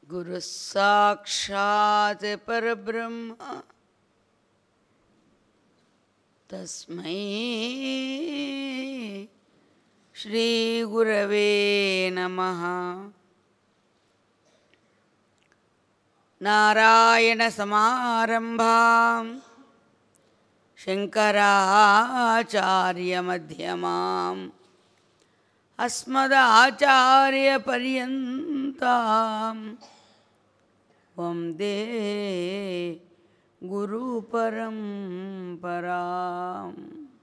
गुरुः साक्षात् परब्रह्म तस्मै श्रीगुरवे नमः नारायणसमारम्भां शङ्कराचार्यमध्यमाम् अस्मदाचार्यपर्यन्तां वन्दे गुरुपरम्पराम्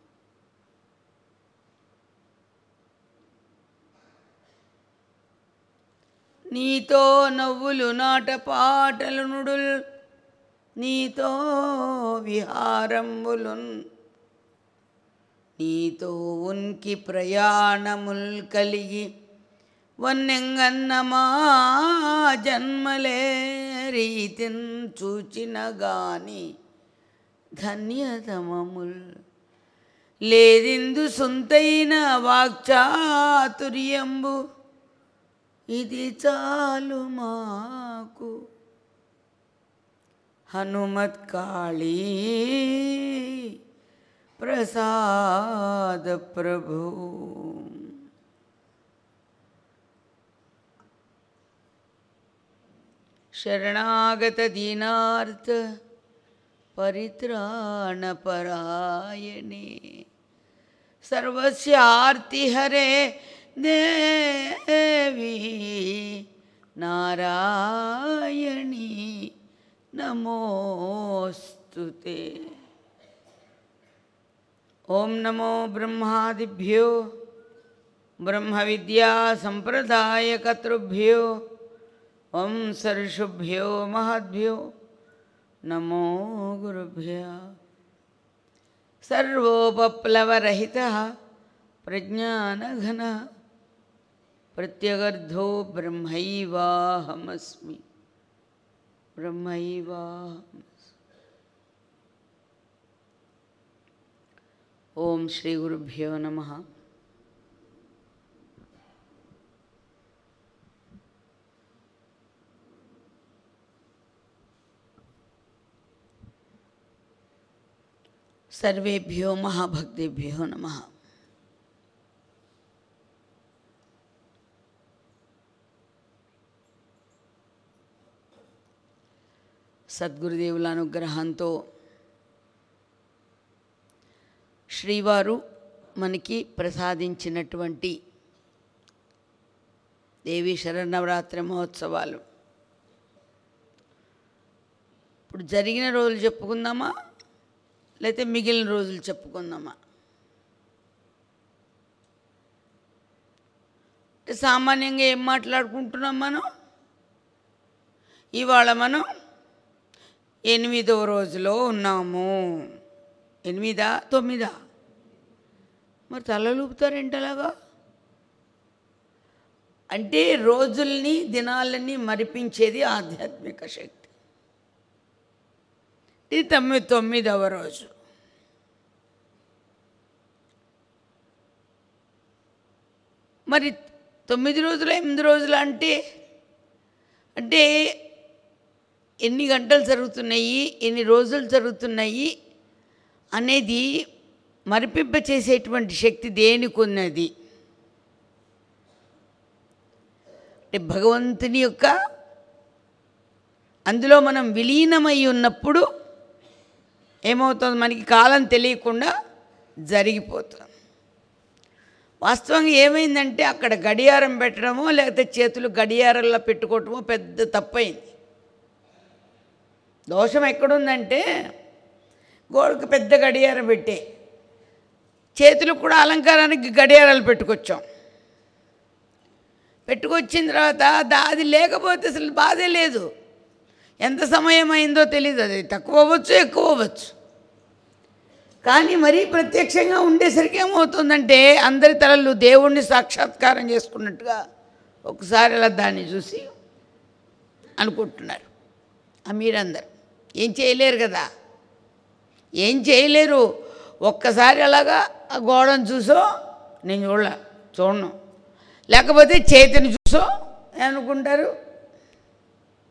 నీతో నవ్వులు నాట పాటలు నుడుల్ నీతో విహారంబులున్ నీతో ఉనికి ప్రయాణముల్ కలిగి వన్నెంగన్న మా జన్మలే రీతిన్ చూచిన గాని ధన్యతమముల్ లేదిందు సొంతైన వాక్చాతుర్యంబు ఇది చాలు మాకు హనుమత్ కాళీ ప్రసాద ప్రభు శరణాగత దీనార్థ పరిత్రాణ పరాయణే సర్వస్యార్తిహరే దేవి నారాయణి నమోస్తుతే ఓం నమో బ్రహ్మాదిభ్యో బ్రహ్మ విద్యా సంప్రదాయకర్తృభ్యో వంశర్షుభ్యో మహద్భ్యో నమో గురుభ్య సర్వోపప్లవరహిత ప్రజ్ఞానఘన ప్రత్యగర్ధో బ్రహ్మైవాహమస్మి బ్రహ్మైవాహమస్మి ఓం శ్రీ గురుభ్యో నమ సర్వేభ్యో మహాభక్తిభ్యో నమ సద్గురుదేవుల అనుగ్రహంతో శ్రీవారు మనకి ప్రసాదించినటువంటి దేవి శరన్నవరాత్రి మహోత్సవాలు ఇప్పుడు జరిగిన రోజులు చెప్పుకుందామా లేకపోతే మిగిలిన రోజులు చెప్పుకుందామా అంటే సామాన్యంగా ఏం మాట్లాడుకుంటున్నాం మనం ఇవాళ మనం ఎనిమిదవ రోజులో ఉన్నాము ఎనిమిదా తొమ్మిదా మరి తలలూపుతారేంటలాగా అంటే రోజుల్ని దినాలని మరిపించేది ఆధ్యాత్మిక శక్తి ఇది తొమ్మిది తొమ్మిదవ రోజు మరి తొమ్మిది రోజులు ఎనిమిది రోజులు అంటే అంటే ఎన్ని గంటలు జరుగుతున్నాయి ఎన్ని రోజులు జరుగుతున్నాయి అనేది మరిపింప చేసేటువంటి శక్తి దేనికి ఉన్నది అంటే భగవంతుని యొక్క అందులో మనం విలీనమై ఉన్నప్పుడు ఏమవుతుంది మనకి కాలం తెలియకుండా జరిగిపోతుంది వాస్తవంగా ఏమైందంటే అక్కడ గడియారం పెట్టడమో లేకపోతే చేతులు గడియారంలో పెట్టుకోవటమో పెద్ద తప్పైంది దోషం ఎక్కడుందంటే గోడకు పెద్ద గడియారం పెట్టే చేతులకు కూడా అలంకారానికి గడియారాలు పెట్టుకొచ్చాం పెట్టుకొచ్చిన తర్వాత అది లేకపోతే అసలు బాధే లేదు ఎంత సమయం అయిందో తెలియదు అది తక్కువ అవ్వచ్చు ఎక్కువ అవ్వచ్చు కానీ మరీ ప్రత్యక్షంగా ఉండేసరికి ఏమవుతుందంటే అందరి తలలు దేవుణ్ణి సాక్షాత్కారం చేసుకున్నట్టుగా ఒకసారి అలా దాన్ని చూసి అనుకుంటున్నారు ఆ మీరందరు ఏం చేయలేరు కదా ఏం చేయలేరు ఒక్కసారి అలాగా ఆ గోడను చూసో నేను చూడలే చూడను లేకపోతే చేతిని చూసో అనుకుంటారు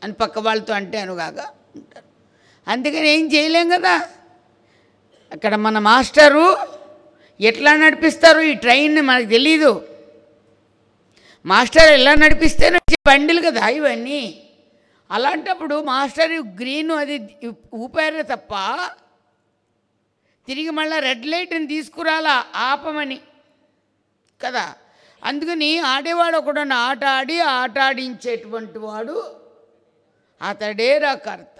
అని పక్క వాళ్ళతో అంటే అనుగాగా ఉంటారు అందుకని ఏం చేయలేం కదా అక్కడ మన మాస్టరు ఎట్లా నడిపిస్తారు ఈ ట్రైన్ని మనకు తెలీదు మాస్టర్ ఎలా నడిపిస్తే నడిచే బండిలు కదా ఇవన్నీ అలాంటప్పుడు మాస్టర్ గ్రీన్ అది ఊపారే తప్ప తిరిగి మళ్ళీ రెడ్ లైట్ని తీసుకురాలా ఆపమని కదా అందుకని ఆడేవాడు ఒకడు ఆట ఆడి ఆట ఆడించేటువంటి వాడు అతడేరా కర్త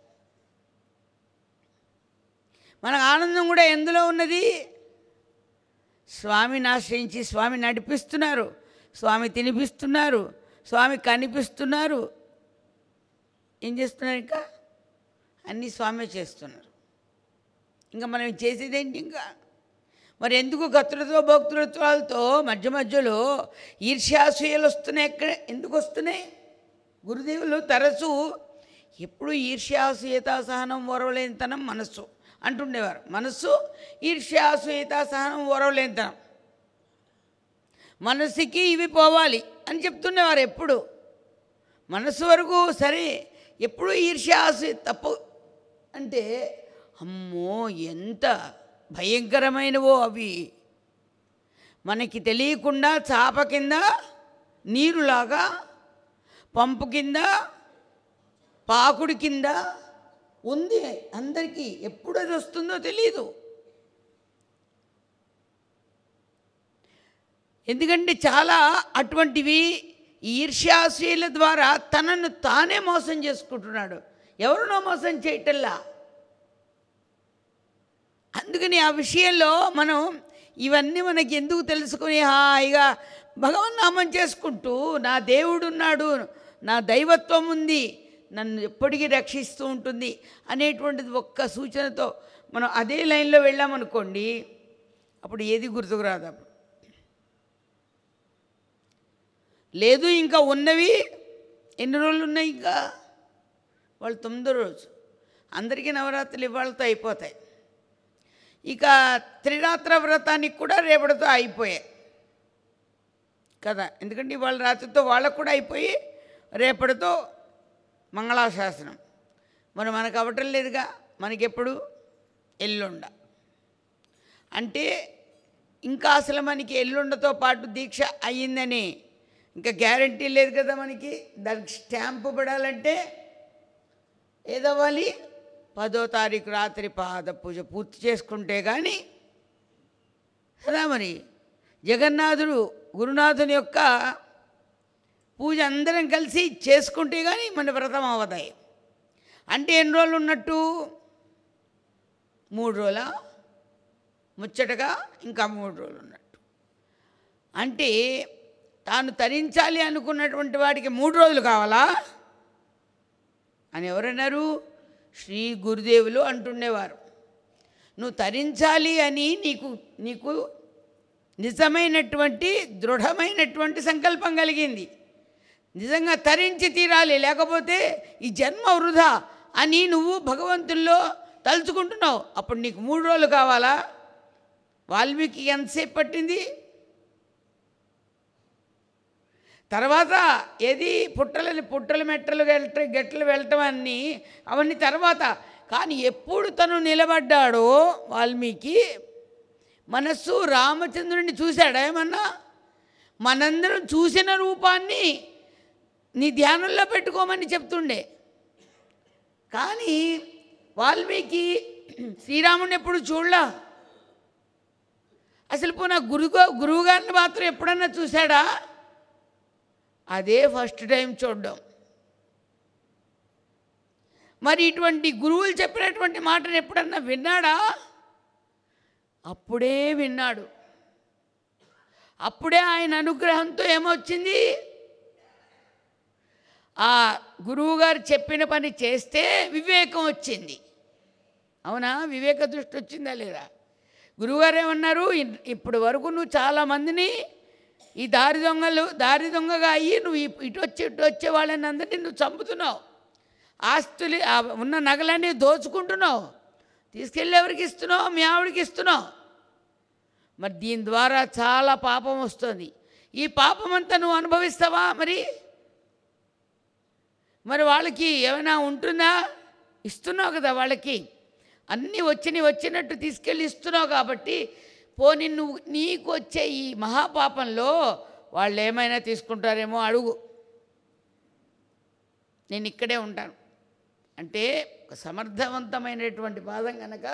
మన ఆనందం కూడా ఎందులో ఉన్నది స్వామిని ఆశ్రయించి స్వామి నడిపిస్తున్నారు స్వామి తినిపిస్తున్నారు స్వామి కనిపిస్తున్నారు ఏం చేస్తున్నారు ఇంకా అన్నీ స్వామి చేస్తున్నారు ఇంకా మనం చేసేదేంటి ఇంకా మరి ఎందుకు కత్తులతో భక్తులతో మధ్య మధ్యలో ఈర్ష్యాసూయలు వస్తున్నాయి ఎక్కడ ఎందుకు వస్తున్నాయి గురుదేవులు తరచు ఎప్పుడు ఈర్ష్యాసూయత సహనం ఓరవలేనితనం మనస్సు అంటుండేవారు మనస్సు ఈర్ష్యాసూయత సహనం ఓరవలేనితనం మనసుకి ఇవి పోవాలి అని చెప్తుండేవారు ఎప్పుడు మనసు వరకు సరే ఎప్పుడు ఈర్ష్యాసు తప్పు అంటే అమ్మో ఎంత భయంకరమైనవో అవి మనకి తెలియకుండా చాప కింద నీరులాగా పంపు కింద పాకుడి కింద ఉంది అందరికీ ఎప్పుడు అది వస్తుందో తెలియదు ఎందుకంటే చాలా అటువంటివి ఈర్ష్యాశీల ద్వారా తనను తానే మోసం చేసుకుంటున్నాడు ఎవరినో మోసం చేయటల్లా అందుకని ఆ విషయంలో మనం ఇవన్నీ మనకి ఎందుకు తెలుసుకుని హాయిగా భగవన్నామం చేసుకుంటూ నా దేవుడు ఉన్నాడు నా దైవత్వం ఉంది నన్ను ఎప్పటికీ రక్షిస్తూ ఉంటుంది అనేటువంటిది ఒక్క సూచనతో మనం అదే లైన్లో వెళ్ళామనుకోండి అప్పుడు ఏది గుర్తుకు రాదు అప్పుడు లేదు ఇంకా ఉన్నవి ఎన్ని రోజులు ఉన్నాయి ఇంకా వాళ్ళు తొమ్మిదో రోజు అందరికీ నవరాత్రులు ఇవాళతో అయిపోతాయి ఇక త్రిరాత్ర వ్రతానికి కూడా రేపటితో అయిపోయాయి కదా ఎందుకంటే ఇవాళ రాత్రితో వాళ్ళకు కూడా అయిపోయి రేపటితో మంగళాశాసనం మరి మనకు అవ్వటం లేదుగా మనకెప్పుడు ఎల్లుండ అంటే ఇంకా అసలు మనకి ఎల్లుండతో పాటు దీక్ష అయ్యిందని ఇంకా గ్యారంటీ లేదు కదా మనకి దానికి స్టాంపు పడాలంటే ఏదవ్వాలి పదో తారీఖు రాత్రి పాద పూజ పూర్తి చేసుకుంటే కానీ కదా మరి జగన్నాథుడు గురునాథుని యొక్క పూజ అందరం కలిసి చేసుకుంటే కానీ మన వ్రతం అవదాయి అంటే ఎన్ని రోజులు ఉన్నట్టు మూడు రోజుల ముచ్చటగా ఇంకా మూడు రోజులు ఉన్నట్టు అంటే తాను తరించాలి అనుకున్నటువంటి వాడికి మూడు రోజులు కావాలా అని ఎవరన్నారు శ్రీ గురుదేవులు అంటుండేవారు నువ్వు తరించాలి అని నీకు నీకు నిజమైనటువంటి దృఢమైనటువంటి సంకల్పం కలిగింది నిజంగా తరించి తీరాలి లేకపోతే ఈ జన్మ వృధా అని నువ్వు భగవంతుల్లో తలుచుకుంటున్నావు అప్పుడు నీకు మూడు రోజులు కావాలా వాల్మీకి ఎంతసేపు పట్టింది తర్వాత ఏది పుట్టలని పుట్టలు మెట్టలు వెళ్ళట గెట్టలు వెళ్ళటం అన్నీ అవన్నీ తర్వాత కానీ ఎప్పుడు తను నిలబడ్డాడో వాల్మీకి మనస్సు రామచంద్రుడిని చూశాడా ఏమన్నా మనందరం చూసిన రూపాన్ని నీ ధ్యానంలో పెట్టుకోమని చెప్తుండే కానీ వాల్మీకి శ్రీరాముడిని ఎప్పుడు చూడలా అసలు పోనా గురువు గురువు గారిని మాత్రం ఎప్పుడన్నా చూశాడా అదే ఫస్ట్ టైం చూడడం మరి ఇటువంటి గురువులు చెప్పినటువంటి మాటను ఎప్పుడన్నా విన్నాడా అప్పుడే విన్నాడు అప్పుడే ఆయన అనుగ్రహంతో ఏమొచ్చింది ఆ గురువుగారు చెప్పిన పని చేస్తే వివేకం వచ్చింది అవునా వివేక దృష్టి వచ్చిందా లేదా గురువుగారు ఏమన్నారు ఇ- ఇప్పటి వరకు నువ్వు చాలామందిని ఈ దారి దొంగలు దారి దొంగగా అయ్యి నువ్వు ఇ- ఇటు వచ్చి ఇటు వచ్చే వాళ్ళని అందరినీ నువ్వు చంపుతున్నావు ఆస్తులు ఆ ఉన్న నగలన్నీ దోచుకుంటున్నావు తీసుకెళ్ళి ఎవరికి ఇస్తున్నావు మీ ఆవిడకి ఇస్తున్నావు మరి దీని ద్వారా చాలా పాపం వస్తుంది ఈ పాపం అంతా నువ్వు అనుభవిస్తావా మరి మరి వాళ్ళకి ఏమైనా ఉంటుందా ఇస్తున్నావు కదా వాళ్ళకి అన్నీ వచ్చినవి వచ్చినట్టు తీసుకెళ్ళి ఇస్తున్నావు కాబట్టి పోనీ నువ్వు నీకు వచ్చే ఈ మహాపాపంలో వాళ్ళు ఏమైనా తీసుకుంటారేమో అడుగు నేను ఇక్కడే ఉంటాను అంటే ఒక సమర్థవంతమైనటువంటి పాదం కనుక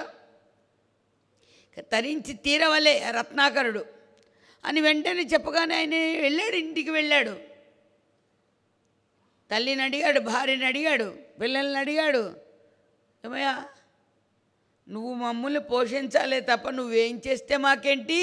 తరించి తీరవలే రత్నాకరుడు అని వెంటనే చెప్పగానే ఆయన వెళ్ళాడు ఇంటికి వెళ్ళాడు తల్లిని అడిగాడు భార్యని అడిగాడు పిల్లల్ని అడిగాడు ఏమయ్యా నువ్వు మమ్మల్ని పోషించాలే తప్ప నువ్వేం చేస్తే మాకేంటి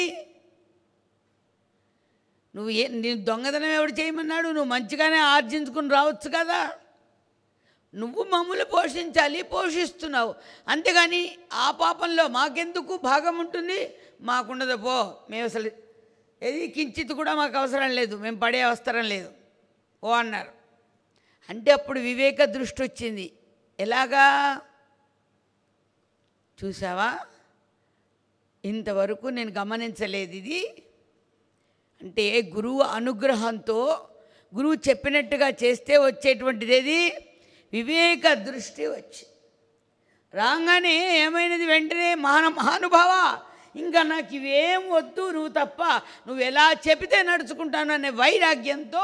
నువ్వు ఏ నేను దొంగతనం ఎవడు చేయమన్నాడు నువ్వు మంచిగానే ఆర్జించుకుని రావచ్చు కదా నువ్వు మమ్మల్ని పోషించాలి పోషిస్తున్నావు అంతేగాని ఆ పాపంలో మాకెందుకు భాగం ఉంటుంది మాకుండదు పో మేము అసలు ఏది కించిత్ కూడా మాకు అవసరం లేదు మేము పడే అవసరం లేదు ఓ అన్నారు అంటే అప్పుడు వివేక దృష్టి వచ్చింది ఎలాగా చూసావా ఇంతవరకు నేను గమనించలేదు ఇది అంటే గురువు అనుగ్రహంతో గురువు చెప్పినట్టుగా చేస్తే వచ్చేటువంటిది ఏది వివేక దృష్టి వచ్చి రాగానే ఏమైనది వెంటనే మహాన మహానుభావ ఇంకా నాకు ఇవేం వద్దు నువ్వు తప్ప నువ్వు ఎలా చెబితే నడుచుకుంటాను అనే వైరాగ్యంతో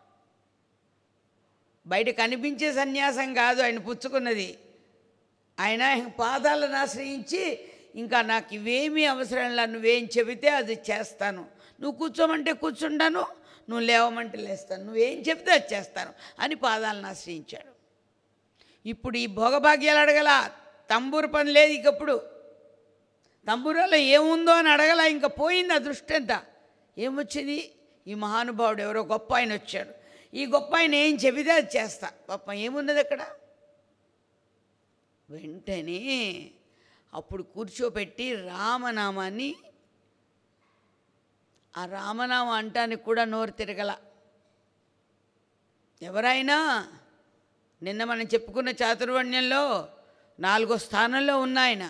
బయట కనిపించే సన్యాసం కాదు ఆయన పుచ్చుకున్నది ఆయన పాదాలను ఆశ్రయించి ఇంకా నాకు ఇవేమీ అవసరం లేదు నువ్వేం చెబితే అది చేస్తాను నువ్వు కూర్చోమంటే కూర్చుంటాను నువ్వు లేవమంటే లేస్తాను నువ్వేం చెబితే అది చేస్తాను అని పాదాలను ఆశ్రయించాడు ఇప్పుడు ఈ భోగభాగ్యాలు అడగల తంబూరు పని లేదు ఇంకప్పుడు తంబూరాలో ఏముందో అని అడగల ఇంకా పోయింది ఆ దృష్టి అంతా ఏమొచ్చింది ఈ మహానుభావుడు ఎవరో గొప్ప ఆయన వచ్చాడు ఈ గొప్ప ఆయన ఏం చెబితే అది చేస్తా పాప ఏమున్నది అక్కడ వెంటనే అప్పుడు కూర్చోబెట్టి రామనామాన్ని ఆ రామనామం అంటానికి కూడా నోరు తిరగల ఎవరైనా నిన్న మనం చెప్పుకున్న చాతుర్వర్ణ్యంలో నాలుగో స్థానంలో ఉన్న ఆయన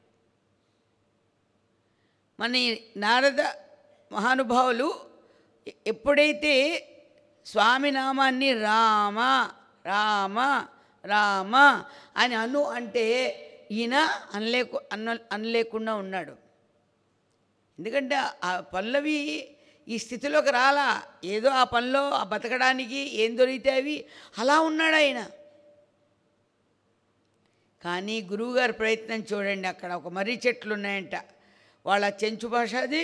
మన ఈ నారద మహానుభావులు ఎ- ఎప్పుడైతే స్వామి నామాన్ని రామ రామ రామ అని అను అంటే ఈయన అనలేకు అన్న అనలేకుండా ఉన్నాడు ఎందుకంటే ఆ పల్లవి ఈ స్థితిలోకి రాలా ఏదో ఆ పనిలో ఆ బతకడానికి ఏం దొరికితే అవి అలా ఉన్నాడు ఆయన కానీ గురువుగారి ప్రయత్నం చూడండి అక్కడ ఒక మర్రి చెట్లు ఉన్నాయంట వాళ్ళ చెంచు భాష అది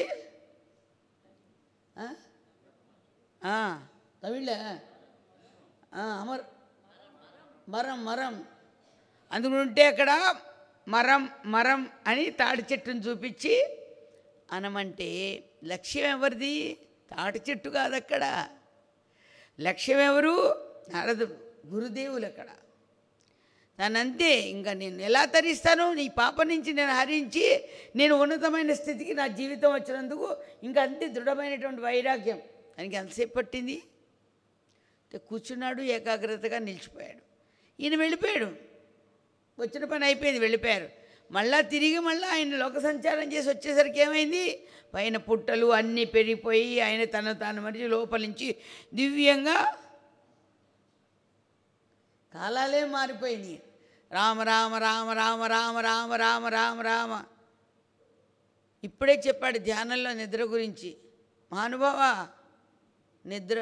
ఆ? ఆ, తమిళ ఆ, అమర్ మరం మరం అందుకుంటే అక్కడ మరం మరం అని తాడి చెట్టును చూపించి అనమంటే లక్ష్యం ఎవరిది తాటి చెట్టు కాదు అక్కడ లక్ష్యం ఎవరు నారదుడు గురుదేవులు అక్కడ దానంతే ఇంకా నేను ఎలా తరిస్తాను నీ పాప నుంచి నేను హరించి నేను ఉన్నతమైన స్థితికి నా జీవితం వచ్చినందుకు ఇంకా అంతే దృఢమైనటువంటి వైరాగ్యం దానికి ఎంతసేపు పట్టింది అంటే కూర్చున్నాడు ఏకాగ్రతగా నిలిచిపోయాడు ఈయన వెళ్ళిపోయాడు వచ్చిన పని అయిపోయింది వెళ్ళిపోయారు మళ్ళా తిరిగి మళ్ళీ ఆయన లోక సంచారం చేసి వచ్చేసరికి ఏమైంది పైన పుట్టలు అన్నీ పెరిగిపోయి ఆయన తను తాను మరిచి లోపల నుంచి దివ్యంగా కాలాలే మారిపోయినాయి రామ రామ రామ రామ రామ రామ రామ రామ రామ ఇప్పుడే చెప్పాడు ధ్యానంలో నిద్ర గురించి మహానుభావ నిద్ర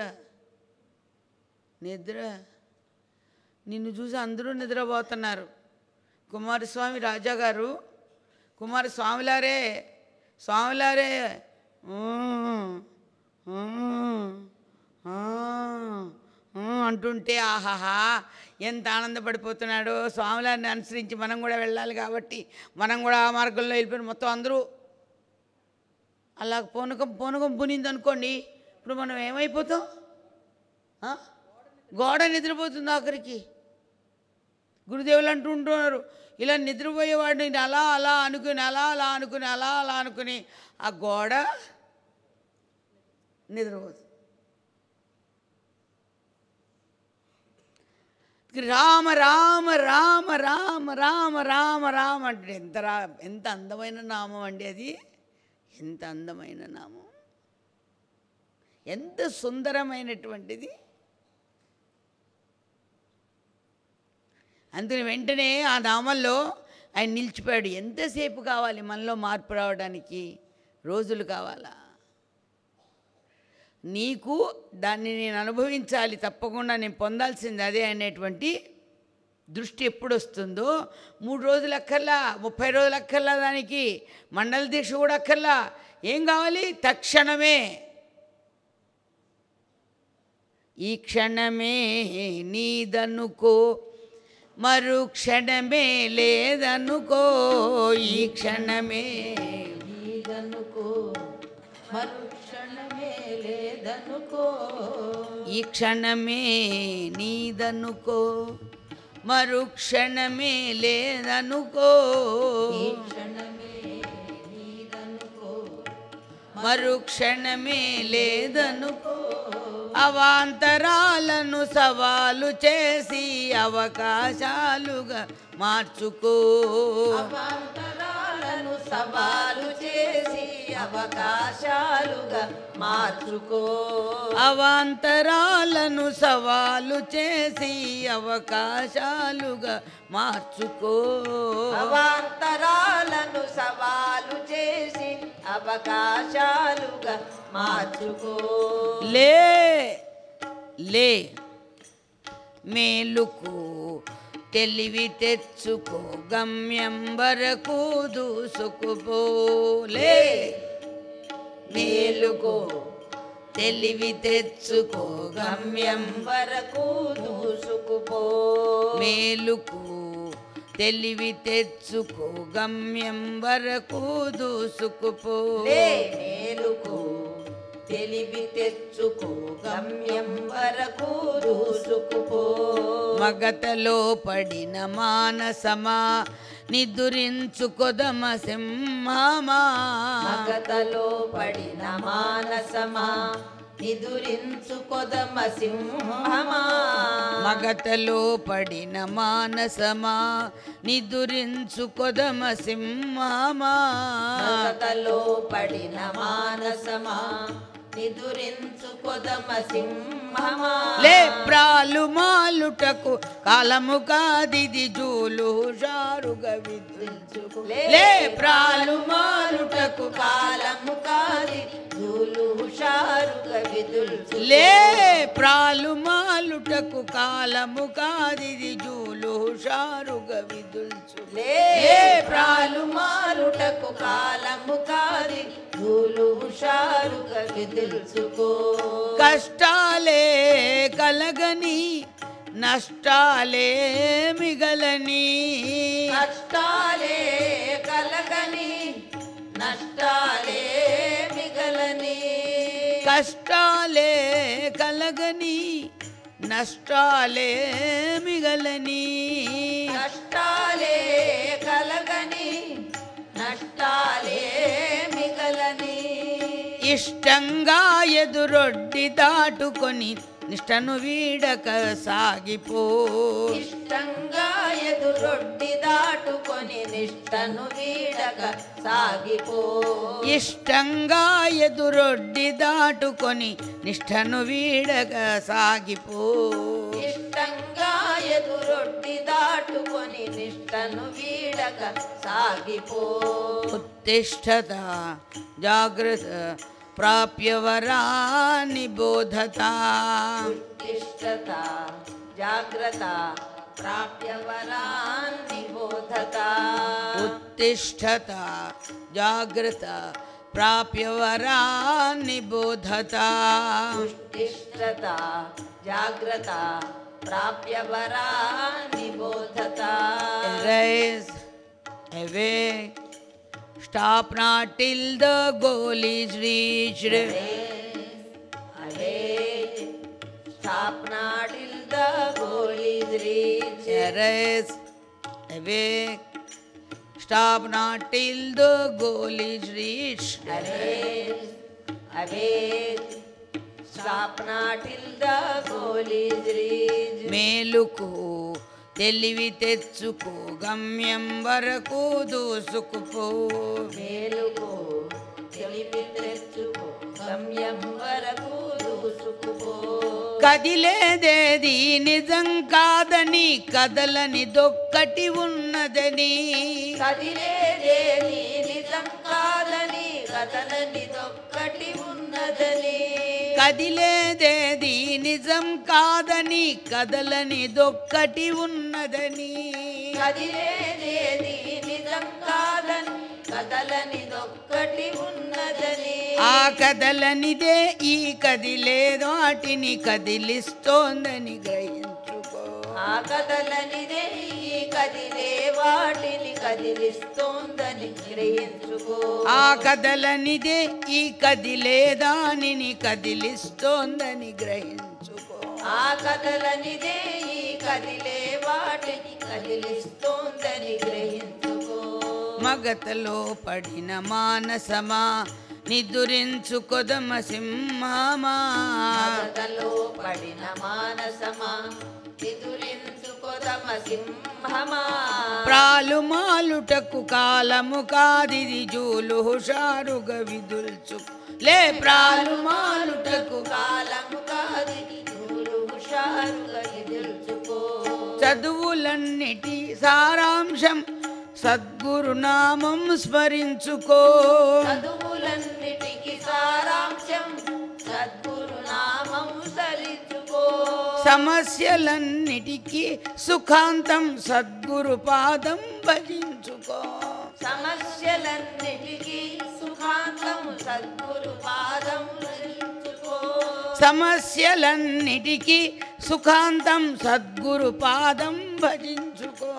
నిద్ర నిన్ను చూసి అందరూ నిద్రపోతున్నారు కుమారస్వామి రాజా గారు కుమారస్వామిలారే స్వామిలారే ఊ, ఊ, ఆ, ఊ అంటుంటే ఆహాహా ఎంత ఆనందపడిపోతున్నాడో స్వామివారిని అనుసరించి మనం కూడా వెళ్ళాలి కాబట్టి మనం కూడా ఆ మార్గంలో వెళ్ళిపోయిన మొత్తం అందరూ అలా పూనకం పూనకం పునింది అనుకోండి ఇప్పుడు మనం ఏమైపోతాం ఆ? గోడ నిద్రపోతుంది ఆఖరికి గురుదేవులు అంటూ ఉంటున్నారు ఇలా నిద్రపోయేవాడిని అలా అలా అనుకుని అలా అలా అనుకుని అలా అలా అనుకుని ఆ గోడ నిద్రపోతుంది రామ రామ రామ రామ రామ రామ రామ అంటే ఎంత రా ఎంత అందమైన నామం అండి అది ఎంత అందమైన నామం ఎంత సుందరమైనటువంటిది అందుకని వెంటనే ఆ నామంలో ఆయన నిలిచిపోయాడు ఎంతసేపు కావాలి మనలో మార్పు రావడానికి రోజులు కావాలా నీకు దాన్ని నేను అనుభవించాలి తప్పకుండా నేను పొందాల్సింది అదే అనేటువంటి దృష్టి ఎప్పుడు వస్తుందో మూడు రోజులు అక్కర్లా ముప్పై రోజులు అక్కర్లా దానికి మండల దీక్ష కూడా అక్కర్లా ఏం కావాలి తక్షణమే ఈ క్షణమే నీదనుకో మరు క్షణమే లేదనుకో ఈ క్షణమే నీదనుకో మరుక్షణమే లేదనుకో ఈ క్షణమే నీదనుకో మరు క్షణమే లేదనుకో ఈ క్షణమే నీదనుకో మరు క్షణమే లేదనుకో అవాంతరాలను సవాలు చేసి అవకాశాలుగా మార్చుకో అవాంతరాలను సవాలు చేసి అవకాశాలుగా మార్చుకో అవాంతరాలను సవాలు చేసి అవకాశాలుగా మార్చుకో అవాంతరాలను సవాలు చేసి అవకాశాలుగా మార్చుకో లే లే మేలుకు తెలివి తెచ్చుకో గమ్యం వరకు దూసుకుపోలే మేలుకో తెలివి తెచ్చుకో గమ్యం వరకు దూసుకుపో మేలుకు తెలివి తెచ్చుకో గమ్యం వరకు దూసుకుపో లే మేలుకో తెలివి తెచ్చుకో గమ్యం వరకు దూసుకుపో మగతలో పడిన మానసమా నిదురించుకొదమ సింహమా మగతలో పడిన మానసమా నిదురించుకొదమ సింహమా మగతలో పడిన మానసమా నిదురించుకొదమ సింహమా మగతలో పడిన మానసమా నిదురించుకొదమ సింహమా లే ప్రాలు మాలుటకు కాలము కాదిది జూలు హుషారుగా విద్యుల్చుకు లే ప్రాలు మాలుటకు కాలము కాది జూలు హుషారుగా విదుల్చు లే ప్రాలు మాలుటకు కాలము కాదిది జూలు హుషారుగా విదుల్చు లే ప్రాలు మారుటకు కాలము కాది జూలు హుషారుగా విదుల్చుకో కష్టాలే కలగని నష్టాలే మిగలని కష్టాలే కలగని నష్టాలే మిగలని కష్టాలే కలగని నష్టాలే మిగలని కష్టాలే కలగని నష్టాలే మిగలని ఇష్టంగా ఎదురొడ్డి దాటుకొని నిష్టను వీడక సాగిపో ఇష్టంగా ఎదురొడ్డి దాటుకొని నిష్టను వీడక సాగిపో ఇష్టంగా ఎదురొడ్డి దాటుకొని నిష్టను వీడక సాగిపో ఇష్టంగా ఎదురొడ్డి దాటుకొని నిష్టను వీడక సాగిపో ఉత్తిష్టత జాగ్రత్త ప్రాప్య వరాన్ని బోధత ఉత్తిష్టత జాగ్రత్త ప్రాప్య వరాన్ని బోధత ఉత్తిష్టత జాగ్రత్త ప్రాప్య వరాన్ని బోధత ఉత్తిష్టత జాగ్రత్త ప్రాప్య వరాన్ని బోధత Rise, awake, stop not till the goal is reached. అదే stop not till the goal is reach Arise, awake, stop not till the goal is reached. అదే అవే stop not till the goal is reach మేలుకు తెలివి తెచ్చుకో గమ్యం వరకు దూసుకుపో మేలుకో తెలివి తెచ్చుకో గమ్యం వరకు దూసుకుపో కదిలేదేది నిజం కాదని కదలని దొక్కటి ఉన్నదని కదిలేదేది నిజం కాదని కథలనిదొక్కటి ఉన్నదని కదిలేదేది నిజం కాదని కదలని దొక్కటి ఉన్నదని కదిలేదేది నిజం కాదని కథలనిదొక్కటి ఉన్నదని ఆ కదలనిదే ఈ కదిలేదో వాటిని కదిలిస్తోందని గ్రహించుకో ఆ కథలనిదే ఈ కదిలే వాటిని కదిలిస్తోందని గ్రహించుకో ఆ కదలనిదే ఈ కదిలే దానిని కదిలిస్తోందని గ్రహించుకో ఆ కథలనిదే ఈ కదిలే వాటిని కదిలిస్తోందని గ్రహించుకో మగతలో పడిన మానసమా నిదురించుకొదమ సింహమా మగతలో పడిన మానసమా ఎదురించుకోదమ సింహమా ప్రాలు మాలుటకు కాలము కాదిది జూలు హుషారుగా విదుల్చు లే ప్రాలు మాలుటకు కాలము కాది నూరు హుషారుగా ఎదుర్చుకో చదువులన్నిటి సారాంశం సద్గురునామం స్మరించుకో చదువులన్నిటికి సారాంశం సద్గురు నామం సరించుకో సమస్యలన్నిటికీ సుఖాంతం సద్గురు పాదం భజించుకో సమస్యలన్నిటికీ సుఖాంతం సద్గురు పాదం సరించుకో సమస్యలన్నిటికీ సుఖాంతం సద్గురు పాదం భజించుకో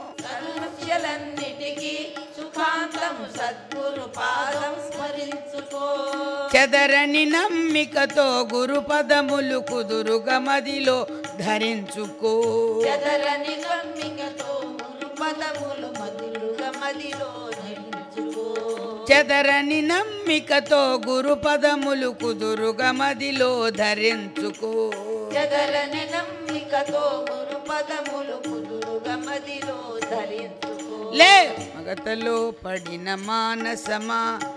సమస్యలన్నిటికీ సుఖాంతం సద్గురు పాదం స్మరించుకో చెదరని నమ్మికతో గురు పదములు కుదురుగా మదిలో ధరించుకో చెదరని కమ్మికతో మురు పదములు మధులుగా మదిలో ధరించుకో చెదరని నమ్మికతో గురు పదములు కుదురుగా మదిలో ధరించుకో చెదరని నమ్మికతో మురు పదములు కుదురుగా మదిలో ధరించుకో లే మగతలో పడిన మానసమా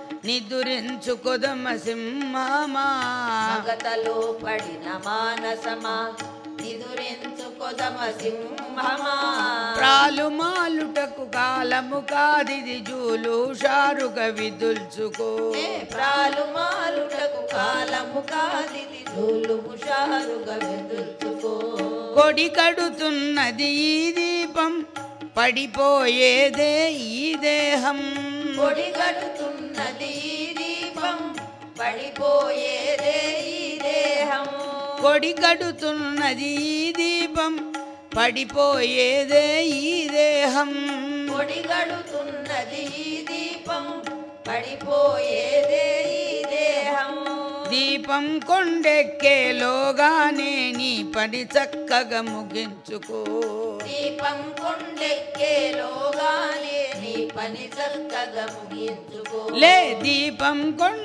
నిదురించుకొదమ సింహమా మగతలో పడిన మానసమా నిదురించుకొదమ సింహమా ప్రాలు మాలుటకు కాలము కాదిది జూలు షారుగా విదుల్చుకో ఏ ప్రాలు మాలుటకు కాలము కాదిది ధూలు హుషారుగా వెదుల్చుకో కొడి కడుతున్నది ఈ దీపం పడిపోయేదే ఈ దేహం పొడిగడుతున్నది ఈ దీపం పడిపోయేదే ఈ దేహం కొడి కడుతున్నది ఈ దీపం పడిపోయేదే ఈ దేహం పొడిగడుతున్నది ఈ దీపం పడిపోయేదే ఈ దేహం దీపం కొండెక్కేలోగానే నీ పని చక్కగా ముగించుకో దీపం కొండెక్కేలోగానే నీ పని చక్కగా ముగించుకో లే దీపం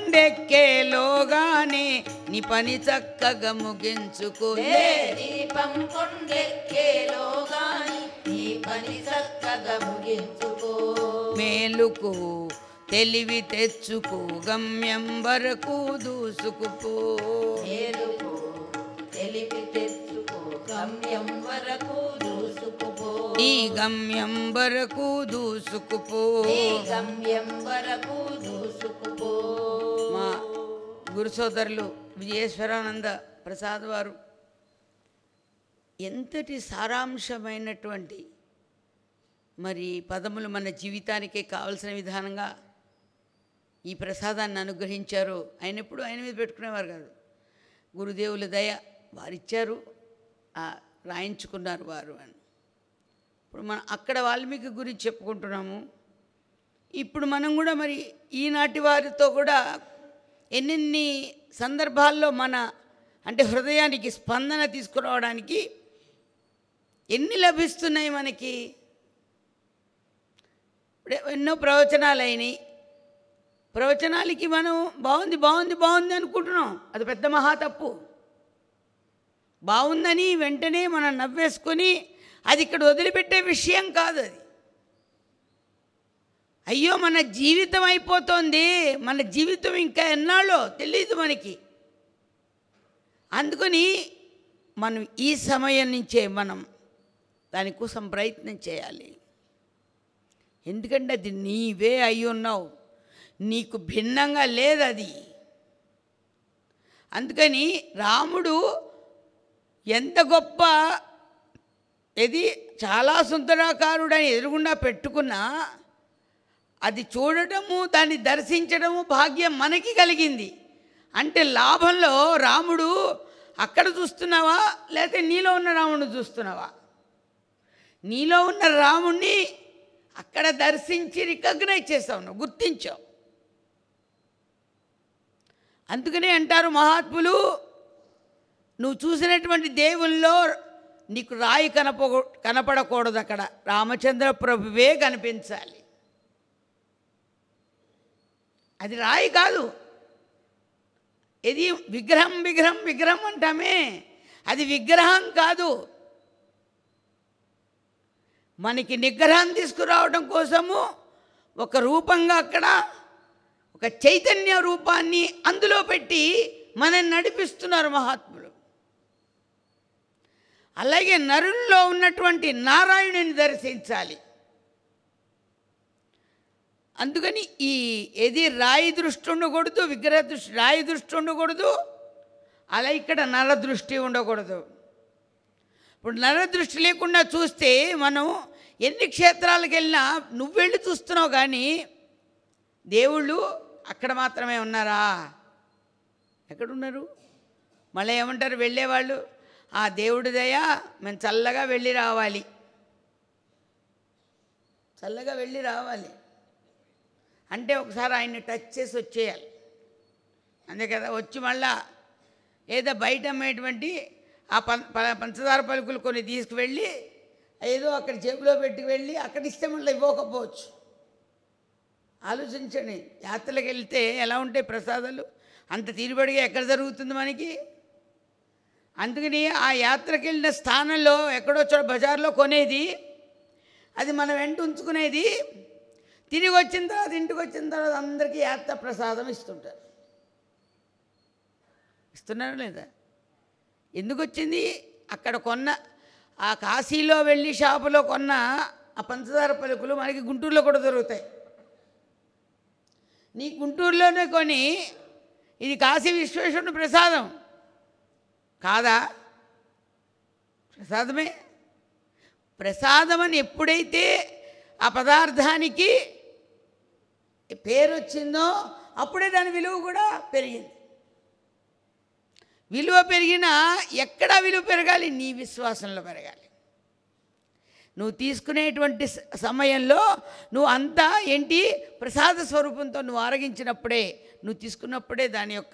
కొండెక్కేలోగానే నీ పని చక్కగా ముగించుకో లే దీపం కొండెక్కేలోగానే నీ పని చక్కగా ముగించుకో మేలుకు తెలివి తెచ్చుకో గమ్యం వరకు దూసుకుపో మేలుకో తెలిపి తెచ్చుకో గమ్యం వరకు దూసుకుపో నీ గమ్యం వరకు దూసుకుపో నీ గమ్యం వరకు దూసుకుపో మా గురు సోదరులు విజయేశ్వరానంద ప్రసాద్ వారు ఎంతటి సారాంశమైనటువంటి మరి పదములు మన జీవితానికి కావలసిన విధానంగా ఈ ప్రసాదాన్ని అనుగ్రహించారు ఆయన ఎప్పుడు ఆయన మీద పెట్టుకునేవారు కాదు గురుదేవుల దయ వారిచ్చారు ఆ, రాయించుకున్నారు వారు అని ఇప్పుడు మనం అక్కడ వాల్మీకి గురించి చెప్పుకుంటున్నాము ఇప్పుడు మనం కూడా మరి ఈనాటి వారితో కూడా ఎన్నెన్ని సందర్భాల్లో మన అంటే హృదయానికి స్పందన తీసుకురావడానికి ఎన్ని లభిస్తున్నాయి మనకి ఇప్పుడు ఎన్నో ప్రవచనాలు అయినాయి ప్రవచనాలకి మనం బాగుంది బాగుంది బాగుంది అనుకుంటున్నాం అది పెద్ద మహా తప్పు బాగుందని వెంటనే మనం నవ్వేసుకొని అది ఇక్కడ వదిలిపెట్టే విషయం కాదు అది అయ్యో మన జీవితం అయిపోతుంది మన జీవితం ఇంకా ఎన్నాళ్ళో తెలియదు మనకి అందుకని మనం ఈ సమయం నుంచే మనం దానికోసం ప్రయత్నం చేయాలి ఎందుకంటే అది నీవే అయి ఉన్నావు నీకు భిన్నంగా లేదు అది అందుకని రాముడు ఎంత గొప్ప ఇది చాలా సుందరాకారుడని ఎదురుగుండా పెట్టుకున్నా అది చూడటము దాన్ని దర్శించడము భాగ్యం మనకి కలిగింది అంటే లాభంలో రాముడు అక్కడ చూస్తున్నావా లేకపోతే నీలో ఉన్న రాముడిని చూస్తున్నావా నీలో ఉన్న రాముణ్ణి అక్కడ దర్శించి రికగ్నైజ్ చేస్తావు నువ్వు గుర్తించావు అందుకనే అంటారు మహాత్ములు నువ్వు చూసినటువంటి దేవుల్లో నీకు రాయి కనప కనపడకూడదు అక్కడ రామచంద్ర ప్రభువే కనిపించాలి అది రాయి కాదు ఇది విగ్రహం విగ్రహం విగ్రహం అంటామే అది విగ్రహం కాదు మనకి నిగ్రహం తీసుకురావడం కోసము ఒక రూపంగా అక్కడ ఒక చైతన్య రూపాన్ని అందులో పెట్టి మనని నడిపిస్తున్నారు మహాత్ములు అలాగే నరుల్లో ఉన్నటువంటి నారాయణుని దర్శించాలి అందుకని ఈ ఏది రాయి దృష్టి ఉండకూడదు విగ్రహ దృష్టి రాయి దృష్టి ఉండకూడదు అలా ఇక్కడ నర దృష్టి ఉండకూడదు ఇప్పుడు నర దృష్టి లేకుండా చూస్తే మనం ఎన్ని క్షేత్రాలకు వెళ్ళినా నువ్వు వెళ్ళి చూస్తున్నావు కానీ దేవుళ్ళు అక్కడ మాత్రమే ఉన్నారా ఎక్కడున్నారు మళ్ళీ ఏమంటారు వెళ్ళేవాళ్ళు ఆ దేవుడి దయ మేము చల్లగా వెళ్ళి రావాలి చల్లగా వెళ్ళి రావాలి అంటే ఒకసారి ఆయన్ని టచ్ చేసి వచ్చేయాలి అంతే కదా వచ్చి మళ్ళా ఏదో బయట అమ్మేటువంటి ఆ పం ప- పంచదార పలుకులు కొన్ని తీసుకువెళ్ళి ఏదో అక్కడ జేబులో పెట్టుకు వెళ్ళి అక్కడ ఇస్తే మళ్ళీ ఇవ్వకపోవచ్చు ఆలోచించండి యాత్రలకు వెళ్తే ఎలా ఉంటాయి ప్రసాదాలు అంత తీరుబడిగా ఎక్కడ జరుగుతుంది మనకి అందుకని ఆ యాత్రకు వెళ్ళిన స్థానంలో ఎక్కడో చోట బజార్లో కొనేది అది మన వెంట ఉంచుకునేది తిరిగి వచ్చిన తర్వాత ఇంటికి వచ్చిన తర్వాత అందరికీ యాత్ర ప్రసాదం ఇస్తుంటారు ఇస్తున్నారా లేదా ఎందుకు వచ్చింది అక్కడ కొన్న ఆ కాశీలో వెళ్ళి షాపులో కొన్న ఆ పంచదార పలుకులు మనకి గుంటూరులో కూడా దొరుకుతాయి నీ గుంటూరులోనే కొని ఇది కాశీ విశ్వేశ్వరుని ప్రసాదం కాదా ప్రసాదమే ప్రసాదం అని ఎప్పుడైతే ఆ పదార్థానికి పేరు వచ్చిందో అప్పుడే దాని విలువ కూడా పెరిగింది విలువ పెరిగినా ఎక్కడ విలువ పెరగాలి నీ విశ్వాసంలో పెరగాలి నువ్వు తీసుకునేటువంటి స- సమయంలో నువ్వు అంతా ఏంటి ప్రసాద స్వరూపంతో నువ్వు ఆరగించినప్పుడే నువ్వు తీసుకున్నప్పుడే దాని యొక్క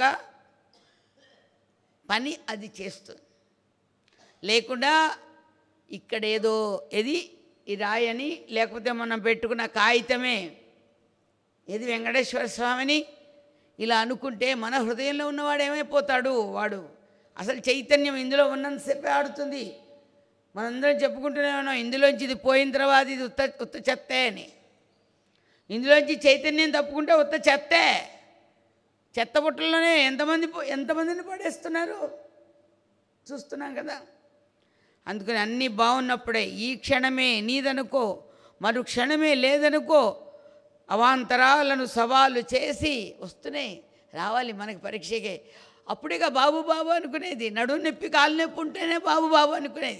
పని అది చేస్తుంది లేకుండా ఇక్కడ ఏదో ఏది ఈ రాయని లేకపోతే మనం పెట్టుకున్న కాగితమే ఏది వెంకటేశ్వర స్వామిని ఇలా అనుకుంటే మన హృదయంలో ఉన్నవాడు ఏమైపోతాడు వాడు అసలు చైతన్యం ఇందులో ఉన్నంతసేపే ఆడుతుంది మనందరం చెప్పుకుంటూనే ఉన్నాం ఇందులోంచి ఇది పోయిన తర్వాత ఇది ఉత్త ఉత్త చెత్తే అని ఇందులోంచి చైతన్యం తప్పుకుంటే ఉత్త చెత్తే చెత్త బుట్టల్లోనే ఎంతమంది పో- ఎంతమందిని పడేస్తున్నారు చూస్తున్నాం కదా అందుకని అన్నీ బాగున్నప్పుడే ఈ క్షణమే నీదనుకో మరు క్షణమే లేదనుకో అవాంతరాలను సవాలు చేసి వస్తున్నాయి రావాలి మనకి పరీక్షకే అప్పుడేగా బాబు బాబు అనుకునేది నడుము నొప్పి కాలు నొప్పి ఉంటేనే బాబు బాబు అనుకునేది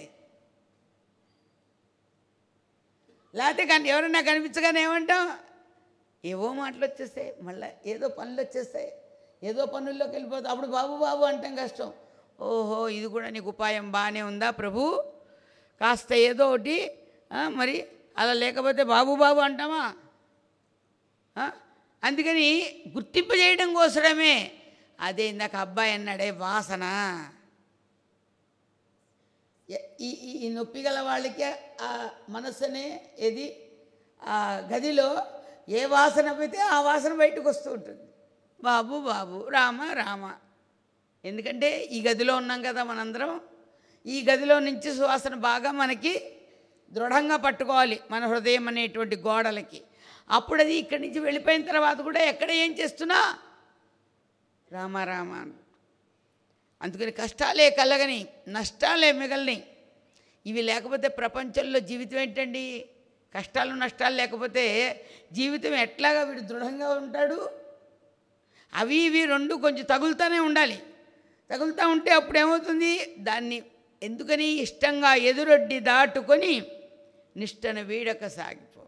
లేకపోతే కానీ ఎవరైనా కనిపించగానే ఏమంటాం ఏవో మాటలు వచ్చేస్తాయి మళ్ళీ ఏదో పనులు వచ్చేస్తాయి ఏదో పనుల్లోకి వెళ్ళిపోతాం అప్పుడు బాబు బాబు అంటాం కష్టం ఓహో ఇది కూడా నీకు ఉపాయం బాగానే ఉందా ప్రభు కాస్త ఏదో ఒకటి ఆ, మరి అలా లేకపోతే బాబు బాబు అంటామా ఆ? అందుకని గుర్తింపు చేయడం కోసమే అదే ఇందాక అబ్బాయి అన్నాడే వాసన ఎ- ఈ ఈ- ఈ నొప్పి గల వాళ్ళకి ఆ మనస్సునే ఏది ఆ గదిలో ఏ వాసన పోతే ఆ వాసన బయటకు వస్తూ ఉంటుంది బాబు బాబు రామ రామ ఎందుకంటే ఈ గదిలో ఉన్నాం కదా మనందరం ఈ గదిలో నుంచి సువాసన బాగా మనకి దృఢంగా పట్టుకోవాలి మన హృదయం అనేటువంటి గోడలకి అప్పుడు అది ఇక్కడి నుంచి వెళ్ళిపోయిన తర్వాత కూడా ఎక్కడ ఏం చేస్తున్నా రామ రామ అని. అందుకని కష్టాలే కలగని నష్టాలే మిగలని ఇవి లేకపోతే ప్రపంచంలో జీవితం ఏంటండి కష్టాలు నష్టాలు లేకపోతే జీవితం ఎట్లాగా వీడు దృఢంగా ఉంటాడు అవి ఇవి రెండు కొంచెం తగులుతూనే ఉండాలి తగులుతూ ఉంటే అప్పుడు ఏమవుతుంది దాన్ని ఎందుకని ఇష్టంగా ఎదురొడ్డి దాటుకొని నిష్టను వీడక సాగిపో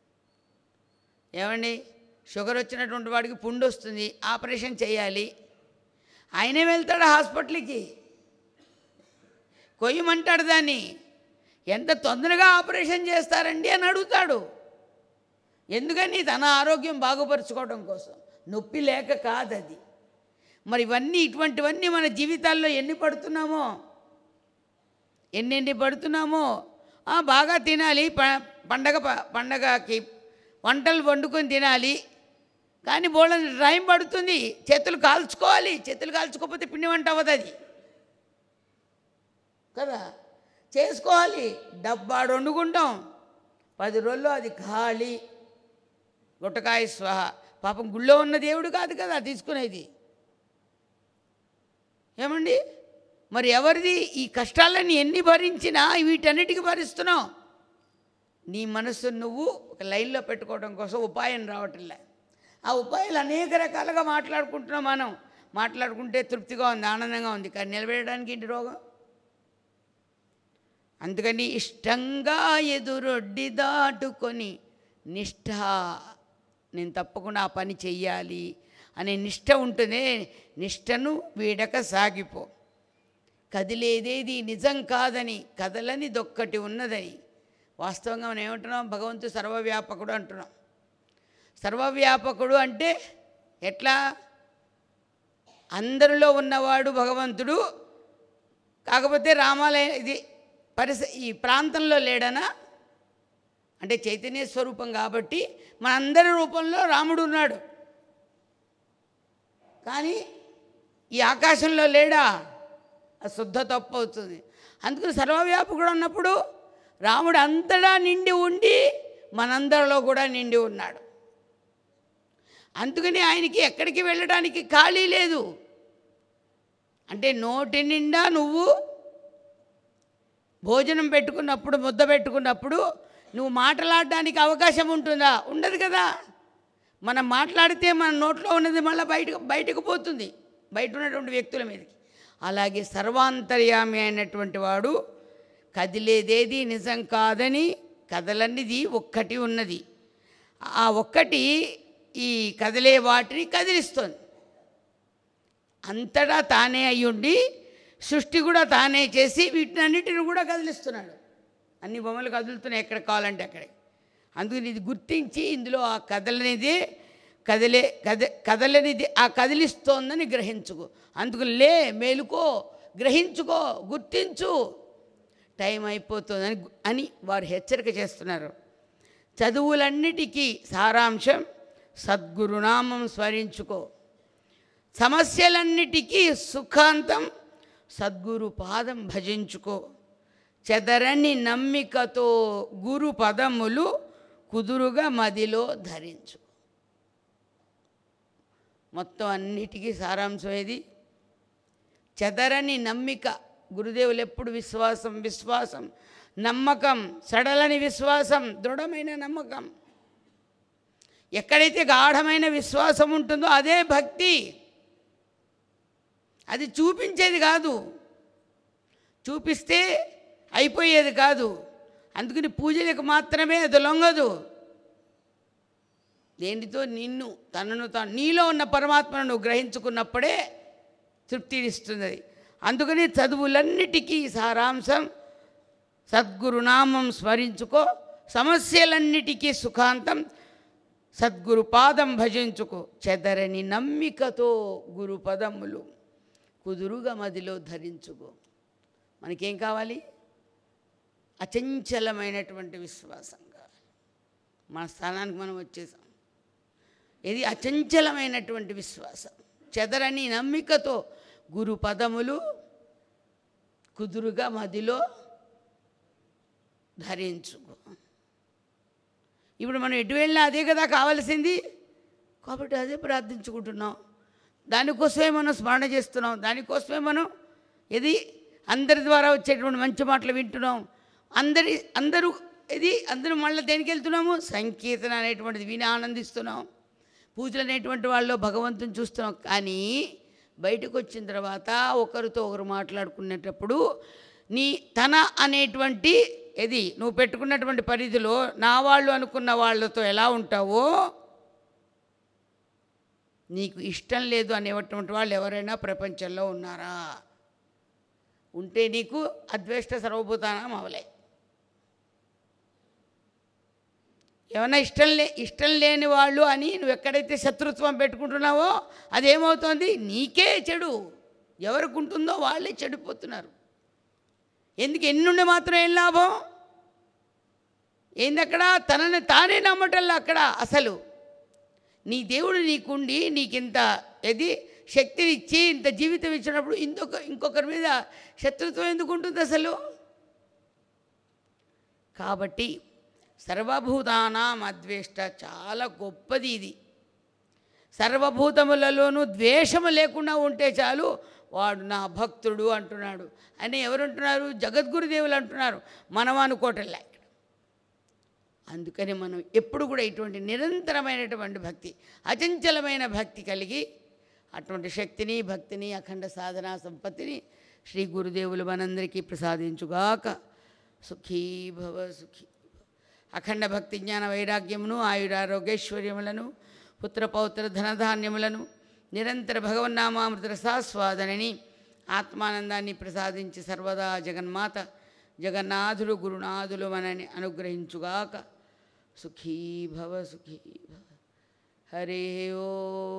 ఏమండి షుగర్ వచ్చినటువంటి వాడికి పుండు వస్తుంది ఆపరేషన్ చేయాలి ఆయనే వెళ్తాడు హాస్పిటల్కి కొయ్యమంటాడు దాన్ని ఎంత తొందరగా ఆపరేషన్ చేస్తారండి అని అడుగుతాడు ఎందుకని తన ఆరోగ్యం బాగుపరుచుకోవడం కోసం నొప్పి లేక కాదది మరి ఇవన్నీ ఇటువంటివన్నీ మన జీవితాల్లో ఎన్ని పడుతున్నామో ఎన్నెన్ని పడుతున్నామో ఆ, బాగా తినాలి ప పండగ ప- పండగకి వంటలు వండుకొని తినాలి కానీ బోళ్ళని టైం పడుతుంది చేతులు కాల్చుకోవాలి చేతులు కాల్చుకోకపోతే పిండి వంట అవ్వదు అది కదా చేసుకోవాలి డబ్బాడు వండుకుంటాం పది రోజుల్లో అది ఖాళీ గుట్టకాయ స్వహ పాపం గుళ్ళో ఉన్న దేవుడు కాదు కదా తీసుకునేది ఏమండి మరి ఎవరిది ఈ కష్టాలని ఎన్ని భరించినా వీటన్నిటికీ భరిస్తున్నావు నీ మనస్సు నువ్వు ఒక లైన్లో పెట్టుకోవడం కోసం ఉపాయం రావట్లే ఆ ఉపాయాలు అనేక రకాలుగా మాట్లాడుకుంటున్నాం మనం మాట్లాడుకుంటే తృప్తిగా ఉంది ఆనందంగా ఉంది కానీ నిలబెట్టడానికి ఇంటి రోగం అందుకని ఇష్టంగా ఎదురొడ్డి దాటుకొని నిష్ఠ నేను తప్పకుండా ఆ పని చెయ్యాలి అనే నిష్ఠ ఉంటుంది నిష్టను వీడక సాగిపో కదిలేదేది నిజం కాదని కదలని దొక్కటి ఉన్నదని వాస్తవంగా మనం ఏమంటున్నాం భగవంతుడు సర్వవ్యాపకుడు అంటున్నాం సర్వవ్యాపకుడు అంటే ఎట్లా అందరిలో ఉన్నవాడు భగవంతుడు కాకపోతే రామాలయ ఇది పరిస ఈ ప్రాంతంలో లేడనా అంటే చైతన్య స్వరూపం కాబట్టి మనందరి రూపంలో రాముడు ఉన్నాడు కానీ ఈ ఆకాశంలో లేడా అది శుద్ధ తప్పు అవుతుంది అందుకని సర్వవ్యాపకుడు ఉన్నప్పుడు రాముడు అంతటా నిండి ఉండి మనందరిలో కూడా నిండి ఉన్నాడు అందుకని ఆయనకి ఎక్కడికి వెళ్ళడానికి ఖాళీ లేదు అంటే నోటి నిండా నువ్వు భోజనం పెట్టుకున్నప్పుడు ముద్ద పెట్టుకున్నప్పుడు నువ్వు మాట్లాడడానికి అవకాశం ఉంటుందా ఉండదు కదా మనం మాట్లాడితే మన నోట్లో ఉన్నది మళ్ళీ బయటకు బయటకు పోతుంది బయట ఉన్నటువంటి వ్యక్తుల మీదకి అలాగే సర్వాంతర్యామి అయినటువంటి వాడు కదిలేదేది నిజం కాదని కదలనిది ఒక్కటి ఉన్నది ఆ ఒక్కటి ఈ కదిలే వాటిని కదిలిస్తుంది అంతటా తానే అయ్యుండి సృష్టి కూడా తానే చేసి వీటినన్నిటిని కూడా కదిలిస్తున్నాడు అన్ని బొమ్మలు కదులుతున్నాయి ఎక్కడ కావాలంటే అక్కడే అందుకని ఇది గుర్తించి ఇందులో ఆ కదలనిది కదిలే కద కదలనిది ఆ కదిలిస్తోందని గ్రహించుకో అందుకు లే మేలుకో గ్రహించుకో గుర్తించు టైం అయిపోతుందని గు- అని వారు హెచ్చరిక చేస్తున్నారు చదువులన్నిటికీ సారాంశం సద్గురునామం స్మరించుకో సమస్యలన్నిటికీ సుఖాంతం సద్గురు పాదం భజించుకో చెదరని నమ్మికతో గురు పదములు కుదురుగా మదిలో ధరించు మొత్తం అన్నిటికీ సారాంశం ఏది చెదరని నమ్మిక గురుదేవులు ఎప్పుడు విశ్వాసం విశ్వాసం నమ్మకం సడలని విశ్వాసం దృఢమైన నమ్మకం ఎక్కడైతే గాఢమైన విశ్వాసం ఉంటుందో అదే భక్తి అది చూపించేది కాదు చూపిస్తే అయిపోయేది కాదు అందుకని పూజలకు మాత్రమే అది లొంగదు దేనితో నిన్ను తనను తాను నీలో ఉన్న పరమాత్మను నువ్వు గ్రహించుకున్నప్పుడే తృప్తినిస్తుంది అది అందుకని చదువులన్నిటికీ సారాంశం సద్గురునామం స్మరించుకో సమస్యలన్నిటికీ సుఖాంతం సద్గురు పాదం భజించుకో చెదరని నమ్మికతో గురు పదములు కుదురుగా మదిలో ధరించుకో మనకేం కావాలి అచంచలమైనటువంటి విశ్వాసం కావాలి మన స్థానానికి మనం వచ్చేసాం ఇది అచంచలమైనటువంటి విశ్వాసం చెదరని నమ్మికతో గురు పదములు కుదురుగా మదిలో ధరించుకో ఇప్పుడు మనం ఎటు వెళ్ళినా అదే కదా కావాల్సింది కాబట్టి అదే ప్రార్థించుకుంటున్నాం దానికోసమే మనం స్మరణ చేస్తున్నాం దానికోసమే మనం ఇది అందరి ద్వారా వచ్చేటువంటి మంచి మాటలు వింటున్నాం అందరి అందరూ ఇది అందరూ మళ్ళీ దేనికి వెళ్తున్నాము సంకీర్తన అనేటువంటిది విని ఆనందిస్తున్నాం పూజలు అనేటువంటి వాళ్ళు భగవంతుని చూస్తున్నాం కానీ బయటకు వచ్చిన తర్వాత ఒకరితో ఒకరు మాట్లాడుకునేటప్పుడు నీ తన అనేటువంటి ఇది నువ్వు పెట్టుకున్నటువంటి పరిధిలో నా వాళ్ళు అనుకున్న వాళ్ళతో ఎలా ఉంటావో నీకు ఇష్టం లేదు అనేటువంటి వాళ్ళు ఎవరైనా ప్రపంచంలో ఉన్నారా ఉంటే నీకు అద్వేష్ట సర్వభూతానం అవలే ఏమైనా ఇష్టం లే ఇష్టం లేని వాళ్ళు అని నువ్వు ఎక్కడైతే శత్రుత్వం పెట్టుకుంటున్నావో అదేమవుతోంది నీకే చెడు ఎవరికి ఉంటుందో వాళ్ళే చెడిపోతున్నారు ఎందుకు ఎన్నుండి మాత్రం ఏం లాభం ఏంది అక్కడ తనని తానే నమ్మటల్లా అక్కడ అసలు నీ దేవుడు నీకుండి నీకింత ఎది శక్తినిచ్చి ఇంత జీవితం ఇచ్చినప్పుడు ఇంకొక ఇంకొకరి మీద శత్రుత్వం ఎందుకు ఉంటుంది అసలు కాబట్టి సర్వభూతానాం అద్వేష్ట చాలా గొప్పది ఇది సర్వభూతములలోనూ ద్వేషము లేకుండా ఉంటే చాలు వాడు నా భక్తుడు అంటున్నాడు అని ఎవరు అంటున్నారు జగద్గురుదేవులు అంటున్నారు మనం అనుకోవటంలే ఇక్కడ అందుకని మనం ఎప్పుడు కూడా ఇటువంటి నిరంతరమైనటువంటి భక్తి అచంచలమైన భక్తి కలిగి అటువంటి శక్తిని భక్తిని అఖండ సాధనా సంపత్తిని శ్రీ గురుదేవులు మనందరికీ ప్రసాదించుగాక సుఖీ భవ సుఖీ భవ. అఖండ భక్తి జ్ఞాన వైరాగ్యమును ఆయురారోగ్యైశ్వర్యములను పుత్రపౌత్ర ధనధాన్యములను నిరంతర భగవన్నామామృత రసాస్వాదనని ఆత్మానందాన్ని ప్రసాదించి సర్వదా జగన్మాత జగన్నాథుడు గురునాథులు మనని అనుగ్రహించుగాక సుఖీ భవ సుఖీ భవ హరి ఓ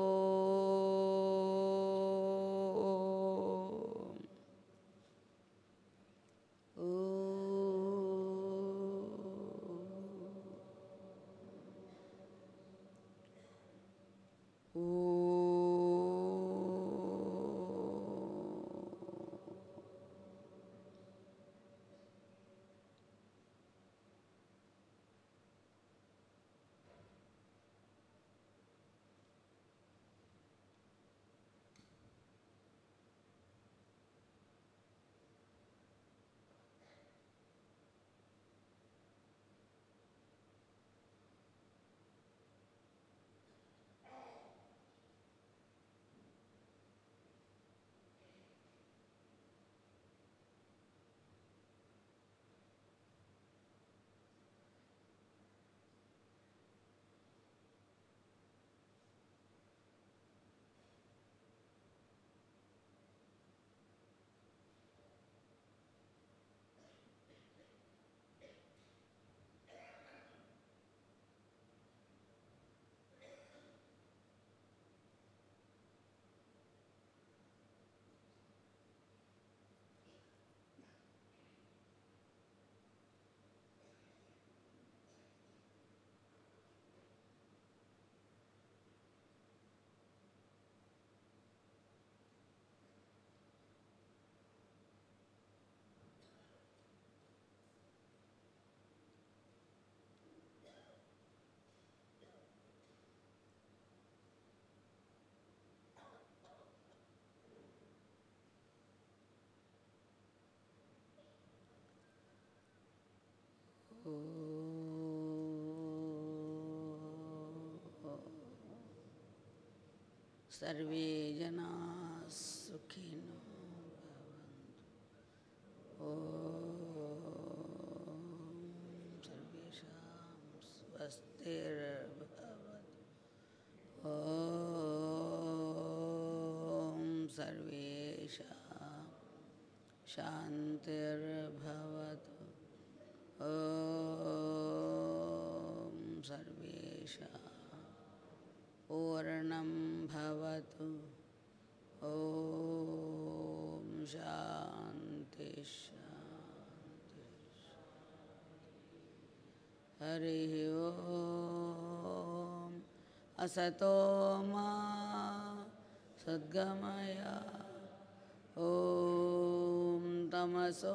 సర్వే జనా సుఖినో భవంతు ఓం సర్వేషాం స్వస్తిర్భవతు ఓం సర్వేషాం శాంతిర్భవతు ఓం సర్వేషాం పూర్ణం భవతు ఓం శాంతి శాంతి హరి ఓం అసతో మా సద్గమయ ఓం తమసో